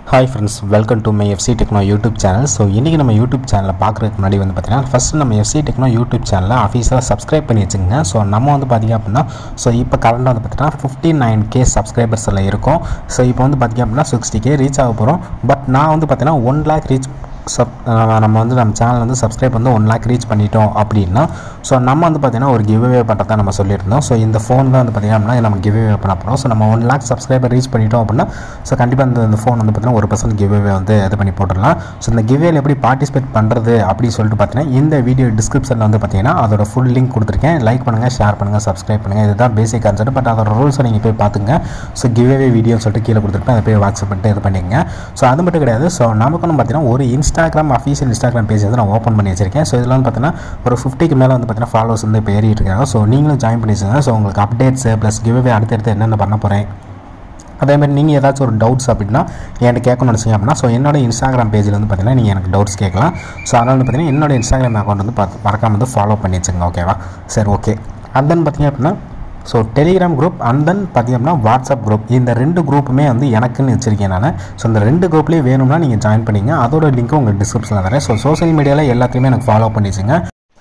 hi friends welcome to my FC techno YouTube channel so இன்றைக்கி நம்ம YouTube சேனலில் பார்க்குறதுக்கு முன்னாடி வந்து பார்த்தீங்கன்னா ஃபஸ்ட்டு நம்ம எஃப்சி டெக்னோ யூடியூப் சேனலில் ஆஃபீஸில் சப்ஸ்கிரைப் பண்ணி வச்சுங்க ஸோ நம்ம வந்து பார்த்திங்க அப்படின்னா ஸோ இப்போ கரண்டாக வந்து பார்த்தீங்கன்னா ஃபிஃப்டி நைன் கே சப்ஸ்கிரைபர்ஸில் இருக்கும் ஸோ இப்போ வந்து பார்த்திங்க அப்படின்னா சிக்ஸ்டி கே ரீச் ஆக போகிறோம் பட் நான் வந்து பார்த்தீங்கன்னா ஒன் லேக் ரீச் சப் நம்ம வந்து நம்ம சேனல் வந்து சப்ஸ்கிரைப் வந்து ஒன் லேக் ரீச் பண்ணிட்டோம் அப்படின்னா ஸோ நம்ம வந்து பார்த்திங்கன்னா ஒரு கிவ் அவே பண்ணுறதா நம்ம சொல்லியிருந்தோம் ஸோ இந்த ஃபோன் தான் வந்து பார்த்திங்கன்னா அப்படின்னா நம்ம கிவ் அவே பண்ண போகிறோம் ஸோ நம்ம ஒன் லேக் சப்ஸ்கிரைபர் ரீச் பண்ணிட்டோம் அப்படின்னா ஸோ கண்டிப்பாக இந்த இந்த ஃபோன் வந்து பார்த்திங்கன்னா ஒரு பர்சன்ட் கிவ் அவே வந்து இது பண்ணி போட்டுடலாம் ஸோ இந்த கிவ் அவேல எப்படி பார்ட்டிசிபேட் பண்ணுறது அப்படின்னு சொல்லிட்டு பார்த்தீங்கன்னா இந்த வீடியோ டிஸ்கிரிப்ஷனில் வந்து பார்த்தீங்கன்னா அதோட ஃபுல் லிங்க் கொடுத்துருக்கேன் லைக் பண்ணுங்கள் ஷேர் பண்ணுங்கள் சப்ஸ்கிரைப் பண்ணுங்கள் இதுதான் பேசிக் கான்செப்ட் பட் அதோட ரூல்ஸை நீங்கள் போய் பார்த்துங்க ஸோ கிவ் அவே வீடியோன்னு சொல்லிட்டு கீழே கொடுத்துருப்பேன் அதை போய் வாட்ஸ்அப் பண்ணிட்டு இது பண்ணிக்கங்க ஸோ அது மட்டும் கிடையாது ஸோ நமக்கு வந்து பார்த்தீங்கன்னா ஒரு இன்ஸ்டாகிராம் அஃபீஷியல் இன்ஸ்டாகிராம் பேஜ் வந்து நான் ஓப்பன் பண்ணி வச்சிருக்கேன் ஸோ இதில் வந்து பார்த்தீங்கன்னா ஒரு ஃபிஃப்டிக்கு மேலே வந்து பார்த்தீங்கன்னா ஃபாலோவர்ஸ் வந்து இப்போ ஏறிட்டு இருக்காங்க ஸோ நீங்களும் ஜாயின் பண்ணி வச்சுங்க ஸோ உங்களுக்கு அப்டேட்ஸ் ப்ளஸ் கிவ் அவே அடுத்தடுத்து என்னென்ன பண்ண போகிறேன் அதேமாதிரி நீங்கள் ஏதாச்சும் ஒரு டவுட்ஸ் அப்படின்னா என்கிட்ட கேட்கணும்னு நினச்சிங்க அப்படின்னா ஸோ என்னோட இன்ஸ்டாகிராம் பேஜில் வந்து பார்த்தீங்கன்னா நீங்கள் எனக்கு டவுட்ஸ் கேட்கலாம் ஸோ அதனால் வந்து பார்த்தீங்கன்னா என்னோட இன்ஸ்டாகிராம் அக்கௌண்ட் வந்து பார்த்து மறக்காம வந்து ஃபாலோ பண்ணி வச்சுங்க ஓகேவா சரி ஓகே அண்ட் தென் பார்த்தீங்க அப்படின்னா so Telegram group and then பார்த்தீங்கன்னா வாட்ஸ்அப் குரூப் இந்த ரெண்டு குரூப்புமே வந்து எனக்குன்னு வச்சுருக்கேன் நான் ஸோ இந்த ரெண்டு குரூப்லேயும் வேணும்னா நீங்கள் ஜாயின் பண்ணிங்க அதோட லிங்க்கும் உங்களுக்கு டிஸ்கிரிப்ஷனில் தரேன் ஸோ சோஷியல் மீடியாவில் எல்லாத்தையுமே எனக்கு ஃபாலோ பண்ணி வச்சுங்க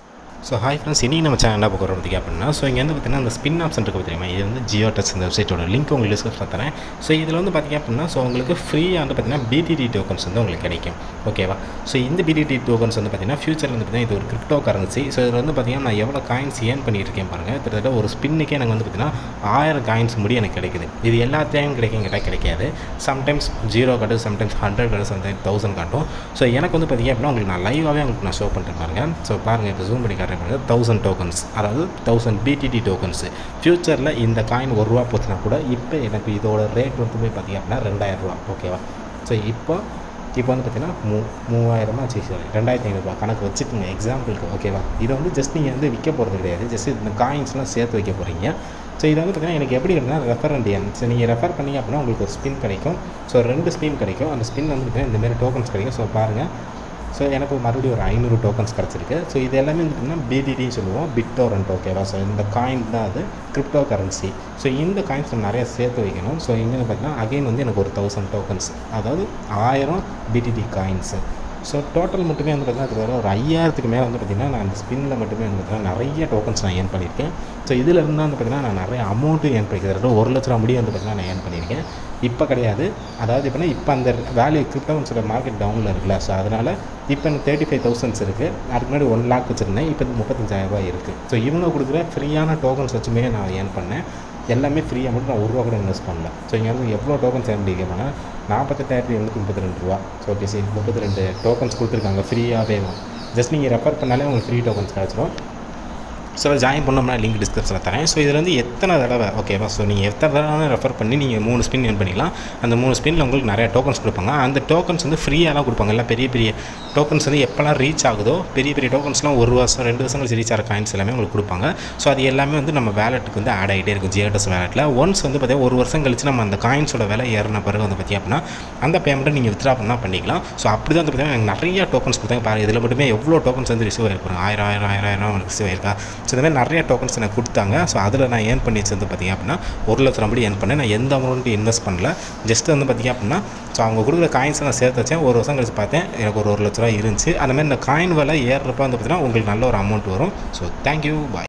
ஸோ ஹாய் ஃப்ரெண்ட்ஸ் இனி நம்ம சேனல் என்ன பார்க்குறோம் பார்த்திங்க அப்படின்னா ஸோ இங்கே வந்து பார்த்தீங்கன்னா அந்த ஸ்பின் ஆப்ஷன் இருக்குது தெரியுமா இது வந்து ஜியோ டச் இந்த வெப்சைட்டோட லிங்க் உங்களுக்கு டிஸ்கிரிப்ஷன் தரேன் ஸோ இதில் வந்து பார்த்திங்க அப்படின்னா ஸோ உங்களுக்கு ஃப்ரீயாக வந்து பார்த்தீங்கன்னா பிடிடி டோக்கன்ஸ் வந்து உங்களுக்கு கிடைக்கும் ஓகேவா ஸோ இந்த பிடிடி டோக்கன்ஸ் வந்து பார்த்தீங்கன்னா ஃபியூச்சரில் வந்து பார்த்தீங்கன்னா இது ஒரு கிரிப்டோ கரன்சி ஸோ இதில் வந்து பார்த்தீங்கன்னா நான் எவ்வளோ காயின்ஸ் ஏர்ன் பண்ணியிருக்கேன் பாருங்கள் கிட்டத்தட்ட ஒரு ஸ்பின்னுக்கே எனக்கு வந்து பார்த்தீங்கன்னா ஆயிரம் காயின்ஸ் முடி எனக்கு கிடைக்குது இது எல்லாத்தையும் கிடைக்கும் கேட்டால் கிடைக்காது சம்டைம்ஸ் ஜீரோ காட்டு சம்டைம்ஸ் ஹண்ட்ரட் காட்டு சம்டைம்ஸ் தௌசண்ட் காட்டும் ஸோ எனக்கு வந்து பார்த்தீங்க அப்படின்னா உங்களுக்கு நான் லைவாகவே உங்களுக்கு நான் ஷோ பண்ணுறேன் பாருங்கள் ஸோ பாருங்கள் இப்போ ஜூம் பண்ணி காட்டுறேன் பாருங்கள் தௌசண்ட் டோக்கன்ஸ் அதாவது தௌசண்ட் பிடிடி டோக்கன்ஸு ஃப்யூச்சரில் இந்த காயின் ஒரு ரூபா போச்சுன்னா கூட இப்போ எனக்கு இதோட ரேட் வந்து போய் பார்த்தீங்க அப்படின்னா ரெண்டாயிரம் ரூபா ஓகேவா ஸோ இப்போ இப்போ வந்து பார்த்தீங்கன்னா மூ மூவாயிரமா சரி சாரி ரெண்டாயிரத்தி ஐநூறுரூவா கணக்கு வச்சுக்கோங்க எக்ஸாம்பிளுக்கு ஓகேவா இதை வந்து ஜஸ்ட் நீங்கள் வந்து விற்க போகிறது கிடையாது ஜஸ்ட் இந்த காயின்ஸ்லாம் சேர்த்து வைக்க போகிறீங்க ஸோ இது வந்து பார்த்தீங்கன்னா எனக்கு எப்படி இருக்குன்னா ரெஃபரண்ட் என் ஸோ நீங்கள் ரெஃபர் பண்ணீங்க அப்படின்னா உங்களுக்கு ஒரு ஸ்பின் கிடைக்கும் ஸோ ரெண்டு ஸ்பின் கிடைக்கும் அந்த ஸ்பின் வந்து பார்த்தீங்கன்னா இந்தமாரி டோக்கன்ஸ் கிடைக்கும் ஸோ பாருங்கள் ஸோ எனக்கு மறுபடியும் ஒரு ஐநூறு டோக்கன்ஸ் கிடச்சிருக்கு ஸோ இது எல்லாமே வந்து பார்த்திங்கன்னா பிடிடின்னு சொல்லுவோம் பிட்டோரண்ட் ஓகேவா ஸோ இந்த காயின் தான் அது கிரிப்டோ கரன்சி ஸோ இந்த காயின்ஸ் நம்ம நிறைய சேர்த்து வைக்கணும் ஸோ இங்கே பார்த்தீங்கன்னா அகைன் வந்து எனக்கு ஒரு தௌசண்ட் டோக்கன்ஸ் அதாவது ஆயிரம் பிடிடி காயின்ஸு ஸோ டோட்டல் மட்டுமே வந்து பார்த்திங்கன்னா கிட்டத்தட்ட ஒரு ஐயாயிரத்துக்கு மேலே வந்து பார்த்திங்கன்னா நான் அந்த ஸ்பின்னில் மட்டுமே வந்து பார்த்திங்கன்னா நிறைய டோக்கன்ஸ் நான் ஏர்ன் பண்ணியிருக்கேன் ஸோ இதில் இருந்து வந்து பார்த்திங்கன்னா நான் நிறைய அமௌண்ட்டு ஏர்ன் பண்ணிக்கிறேன் ஒரு லட்ச ரூபா முடியும் வந்து பார்த்திங்கன்னா நான் ஏர்ன் பண்ணியிருக்கேன் இப்போ கிடையாது அதாவது எப்படின்னா இப்போ அந்த வேல்யூ கிரிப்டோன்ஸோட மார்க்கெட் டவுனில் இருக்குல்ல ஸோ அதனால் இப்போ எனக்கு தேர்ட்டி ஃபைவ் தௌசண்ட்ஸ் இருக்குது அதுக்கு முன்னாடி ஒன் லேக் வச்சுருந்தேன் இப்போ முப்பத்தஞ்சாயிரரூபா இருக்குது ஸோ இவங்க கொடுக்குற ஃப்ரீயான டோக்கன்ஸ் வச்சுமே நான் ஏர்ன் பண்ணேன் எல்லாமே ஃப்ரீயாக மட்டும் நான் ஒரு ரூபா கூட இன்வெஸ்ட் பண்ணல ஸோ இங்கே வந்து எவ்வளோ டோக்கன்ஸ் ஏர்ன் பண்ணியிருக்கேன் நாற்பத்தெட்டாயிரத்தி எழுநூற்றி முப்பத்தி ரெண்டு ரூபா ஸோ ஓகே சரி முப்பத்தி ரெண்டு டோக்கன்ஸ் கொடுத்துருக்காங்க ஃப்ரீயாகவே ஜஸ்ட் நீங்கள் ரெஃபர் பண்ணாலே உங்களுக்கு ஃப்ரீ டோக்கன்ஸ் கிடச்சிரும் ஸோ ஜாயின் பண்ணோம்னா லிங்க் டிஸ்கிரிப்ஷனில் தரேன் ஸோ இதில் வந்து எத்தனை தடவை ஓகேவா ஸோ நீங்கள் எத்தனை தடவை ரெஃபர் பண்ணி நீங்கள் மூணு ஸ்பின் ஏர்ன் பண்ணிக்கலாம் அந்த மூணு ஸ்பின்னில் உங்களுக்கு நிறைய டோக்கன்ஸ் கொடுப்பாங்க அந்த டோக்கன்ஸ் வந்து ஃப்ரீயாலாம் கொடுப்பாங்க எல்லாம் பெரிய பெரிய டோக்கன்ஸ் வந்து எப்போல்லாம் ரீச் ஆகுதோ பெரிய பெரிய டோக்கன்ஸ்லாம் ஒரு வருஷம் ரெண்டு வருஷம் கழிச்சு ரீச் ஆகிற காயின்ஸ் எல்லாமே உங்களுக்கு கொடுப்பாங்க ஸோ அது எல்லாமே வந்து நம்ம வேலெட்டுக்கு வந்து ஆட் ஆகிட்டே இருக்கும் ஜியோடஸ் வேலெட்டில் ஒன்ஸ் வந்து பார்த்தீங்கன்னா ஒரு வருஷம் கழிச்சு நம்ம அந்த காயின்ஸோட விலை ஏறின பிறகு வந்து பார்த்திங்க அப்படின்னா அந்த பேமெண்ட்டை நீங்கள் வித்ரா பண்ணால் பண்ணிக்கலாம் ஸோ அப்படி தான் வந்து பார்த்தீங்கன்னா எனக்கு நிறைய டோக்கன்ஸ் கொடுத்தாங்க பாருங்கள் இதில் மட்டுமே எவ்வளோ டோக்கன்ஸ் வந்து ரிசீவ் ஆகிருப்பாங்க ஆயிரம் ஆயிரம் ஆயிரம் ஆயிரம் ரிசீவ் ஆயிருக்கா ஸோ இந்த மாதிரி நிறைய டோக்கன்ஸ் எனக்கு கொடுத்தாங்க ஸோ அதில் நான் ஏர்ன் பண்ணி வச்சது பார்த்திங்க அப்படின்னா ஒரு லட்சம் ரூபாய் ஏர்ன் பண்ணேன் நான் எந்த அமௌண்ட்டும் இன்வெஸ்ட் பண்ணல ஜஸ்ட் வந்து பார்த்திங்க அப்படின்னா ஸோ அவங்க கொடுக்குற காயின்ஸை நான் சேர்த்து வச்சேன் ஒரு வருஷம் கழிச்சு பார்த்தேன் எனக்கு ஒரு ஒரு லட்ச ரூபா இருந்துச்சு அந்த மாதிரி இந்த காயின் விலை ஏறுறப்ப வந்து பார்த்திங்கன்னா உங்களுக்கு நல்ல ஒரு அமௌண்ட் வரும் ஸோ தேங்க்யூ பாய்